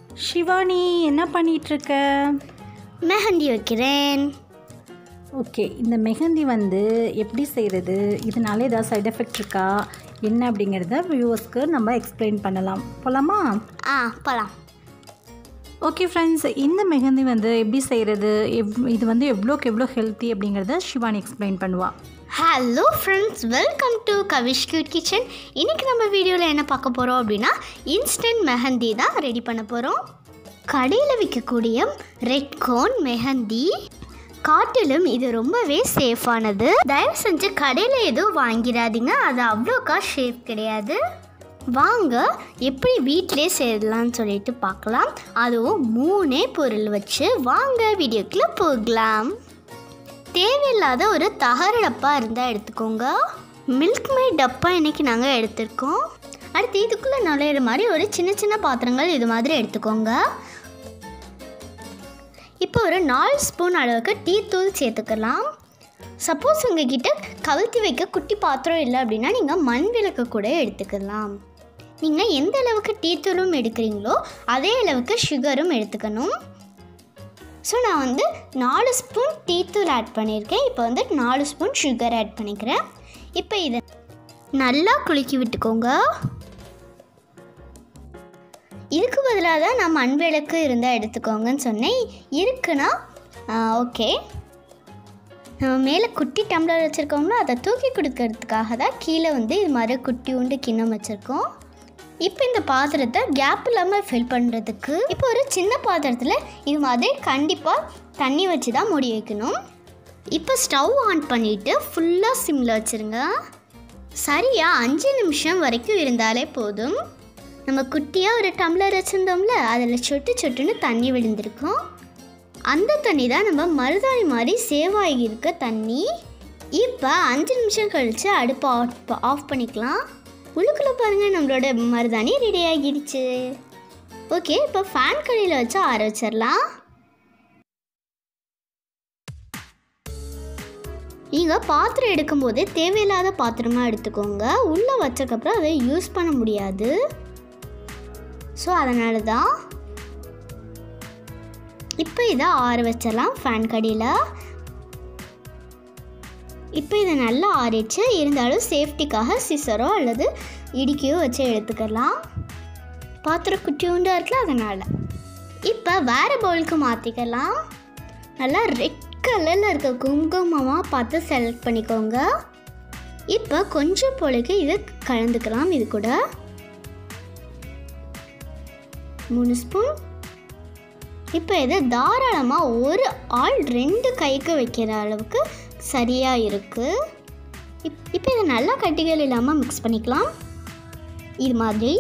ஷிவானி என்ன பண்ணிகிட்ருக்க மெஹந்தி வைக்கிறேன் ஓகே இந்த மெஹந்தி வந்து எப்படி செய்கிறது இதனால ஏதாவது சைடு எஃபெக்ட் இருக்கா என்ன அப்படிங்கிறத வியூவர்ஸ்க்கு நம்ம எக்ஸ்பிளைன் பண்ணலாம் போகலாமா ஆ போகலாம் ஓகே ஃப்ரெண்ட்ஸ் இந்த மெஹந்தி வந்து எப்படி செய்கிறது எவ் இது வந்து எவ்வளோக்கு எவ்வளோ ஹெல்த்தி அப்படிங்கிறத ஷிவானி எக்ஸ்பிளைன் பண்ணுவாள் hello friends welcome to Kavish cute kitchen இன்றைக்கி நம்ம வீடியோவில் என்ன பார்க்க போகிறோம் அப்படின்னா இன்ஸ்டன்ட் மெஹந்தி தான் ரெடி பண்ண போகிறோம் கடையில் விற்கக்கூடிய ரெட் கோன் மெஹந்தி காட்டிலும் இது ரொம்பவே சேஃபானது தயவு செஞ்சு கடையில் எதுவும் வாங்கிடாதீங்க அது அவ்வளோக்கா ஷேஃப் கிடையாது வாங்க எப்படி வீட்டிலே செய்யலாம்னு சொல்லிட்டு பார்க்கலாம் அதுவும் மூணே பொருள் வச்சு வாங்க வீடியோக்குள்ளே போகலாம் தேவையில்லாத ஒரு தகர டப்பா இருந்தால் எடுத்துக்கோங்க மில்க் மேட் டப்பா இன்னைக்கு நாங்கள் எடுத்திருக்கோம் அடுத்து இதுக்குள்ளே நுழையிற மாதிரி ஒரு சின்ன சின்ன பாத்திரங்கள் இது மாதிரி எடுத்துக்கோங்க இப்போ ஒரு நாலு ஸ்பூன் அளவுக்கு டீ தூள் சேர்த்துக்கலாம் சப்போஸ் உங்ககிட்ட கவுத்தி வைக்க குட்டி பாத்திரம் இல்லை அப்படின்னா நீங்கள் மண் விளக்கு கூட எடுத்துக்கலாம் நீங்கள் எந்த அளவுக்கு டீ தூளும் எடுக்கிறீங்களோ அதே அளவுக்கு சுகரும் எடுத்துக்கணும் ஸோ நான் வந்து நாலு ஸ்பூன் டீத்தூள் ஆட் பண்ணியிருக்கேன் இப்போ வந்து நாலு ஸ்பூன் சுகர் ஆட் பண்ணிக்கிறேன் இப்போ இதை நல்லா குலுக்கி விட்டுக்கோங்க இதுக்கு பதிலாக தான் நான் மண் விளக்கு இருந்தால் எடுத்துக்கோங்கன்னு சொன்னேன் இருக்குன்னா ஓகே நம்ம மேலே குட்டி டம்ளர் வச்சுருக்கோங்களோ அதை தூக்கி கொடுக்கறதுக்காக தான் கீழே வந்து இது மாதிரி குட்டி உண்டு கிண்ணம் வச்சுருக்கோம் இப்போ இந்த பாத்திரத்தை கேப் இல்லாமல் ஃபில் பண்ணுறதுக்கு இப்போ ஒரு சின்ன பாத்திரத்தில் இது மாதிரி கண்டிப்பாக தண்ணி வச்சு தான் மூடி வைக்கணும் இப்போ ஸ்டவ் ஆன் பண்ணிவிட்டு ஃபுல்லாக சிம்மில் வச்சுருங்க சரியாக அஞ்சு நிமிஷம் வரைக்கும் இருந்தாலே போதும் நம்ம குட்டியாக ஒரு டம்ளர் வச்சுருந்தோம்ல அதில் சொட்டு சொட்டுன்னு தண்ணி விழுந்திருக்கும் அந்த தண்ணி தான் நம்ம மருதாணி மாதிரி சேவாகி இருக்க தண்ணி இப்போ அஞ்சு நிமிஷம் கழித்து அடுப்பை ஆஃப் ஆஃப் பண்ணிக்கலாம் உள்ளுக்குள்ளே பாருங்கள் நம்மளோட மருதாணி ரெடி ஆகிடுச்சு ஓகே இப்போ ஃபேன் கடையில் வச்சு ஆற வச்சிடலாம் நீங்கள் பாத்திரம் எடுக்கும்போது தேவையில்லாத பாத்திரமாக எடுத்துக்கோங்க உள்ளே வச்சக்கப்புறம் அதை யூஸ் பண்ண முடியாது ஸோ அதனால தான் இப்போ இதை ஆற வச்சிடலாம் ஃபேன் கடியில் இப்போ இதை நல்லா ஆறிச்சு இருந்தாலும் சேஃப்டிக்காக சிசரோ அல்லது இடிக்கையோ வச்சு எடுத்துக்கலாம் பாத்திரம் குட்டியூண்டாக இருக்குல்ல அதனால் இப்போ வேறு பவுலுக்கு மாற்றிக்கலாம் நல்லா ரெட் கலரில் இருக்க குங்குமமாக பார்த்து செலக்ட் பண்ணிக்கோங்க இப்போ கொஞ்சம் பொழுது இது கலந்துக்கலாம் இது கூட மூணு ஸ்பூன் இப்போ இதை தாராளமாக ஒரு ஆள் ரெண்டு கைக்கு வைக்கிற அளவுக்கு சரியாக இருக்குது இப் இப்போ இதை நல்லா கட்டிகள் இல்லாமல் மிக்ஸ் பண்ணிக்கலாம் இது மாதிரி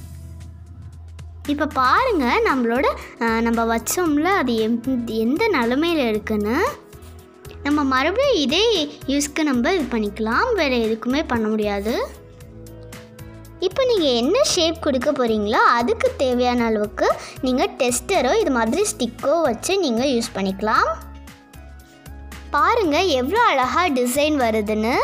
இப்போ பாருங்கள் நம்மளோட அஹ், நம்ம வச்சோம்ல அது எந்த எந்த நிலமையில் இருக்குன்னு நம்ம மறுபடியும் இதே யூஸ்க்கு நம்ம இது பண்ணிக்கலாம் வேறு எதுக்குமே பண்ண முடியாது இப்போ நீங்கள் என்ன ஷேப் கொடுக்க போகிறீங்களோ அதுக்கு தேவையான அளவுக்கு நீங்கள் டெஸ்டரோ இது மாதிரி ஸ்டிக்கோ வச்சு நீங்கள் யூஸ் பண்ணிக்கலாம் பாருங்கள் எவ்வளோ அழகாக டிசைன் வருதுன்னு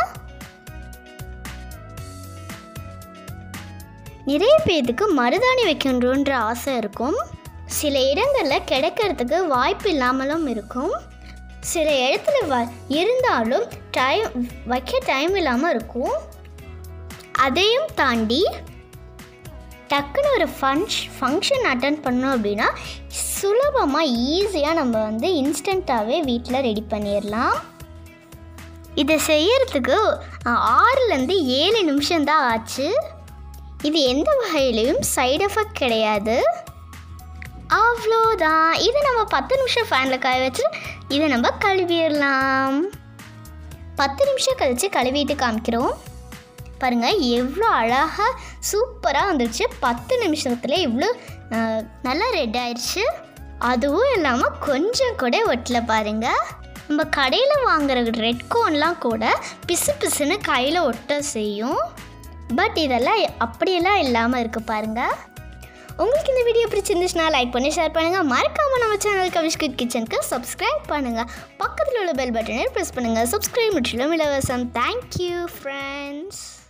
நிறைய பேர்த்துக்கு மருதாணி வைக்கணுன்ற ஆசை இருக்கும் சில இடங்களில் கிடைக்கிறதுக்கு வாய்ப்பு இல்லாமலும் இருக்கும் சில இடத்துல வ இருந்தாலும் டைம் வைக்க டைம் இல்லாமல் இருக்கும் அதையும் தாண்டி டக்குன்னு ஒரு ஃபங்க்ஷ் ஃபங்க்ஷன் அட்டன் பண்ணோம் அப்படின்னா சுலபமாக ஈஸியாக நம்ம வந்து இன்ஸ்டண்ட்டாகவே வீட்டில் ரெடி பண்ணிடலாம் இதை செய்யறதுக்கு அஹ், ஆறுலேருந்து ஏழு நிமிஷம்தான் ஆச்சு இது எந்த வகையிலையும் சைடு எஃபெக்ட் கிடையாது அவ்வளோதான் இது நம்ம பத்து நிமிஷம் ஃபேனில் காய வச்சு இதை நம்ம கழுவிடலாம் பத்து நிமிஷம் கழித்து கழுவிட்டு காமிக்கிறோம் பாருங்கள் எவ்வளோ அழகாக சூப்பராக வந்துருச்சு பத்து நிமிஷத்துல இவ்வளோ அஹ், நல்லா ரெட் ஆயிடுச்சு அதுவும் இல்லாமல் கொஞ்சம் கூட ஒட்டல பாருங்கள் நம்ம கடையில் வாங்குற ரெட் கோன்லாம் கூட பிசு பிசுன்னு கையில் ஒட்ட செய்யும் பட் இதெல்லாம் அப்படியெல்லாம் இல்லாமல் இருக்குது பாருங்கள் உங்களுக்கு இந்த வீடியோ பிடிச்சிருந்துச்சுன்னா லைக் பண்ணி ஷேர் பண்ணுங்கள் மறக்காமல் நம்ம சேனல் கவிஷ்கிட் கிச்சனுக்கு சப்ஸ்கிரைப் பண்ணுங்கள் பக்கத்தில் உள்ள பெல் பட்டனை ப்ரெஸ் பண்ணுங்கள் சப்ஸ்கிரைப் முற்றிலும் இலவசம் தேங்க்யூ ஃப்ரெண்ட்ஸ்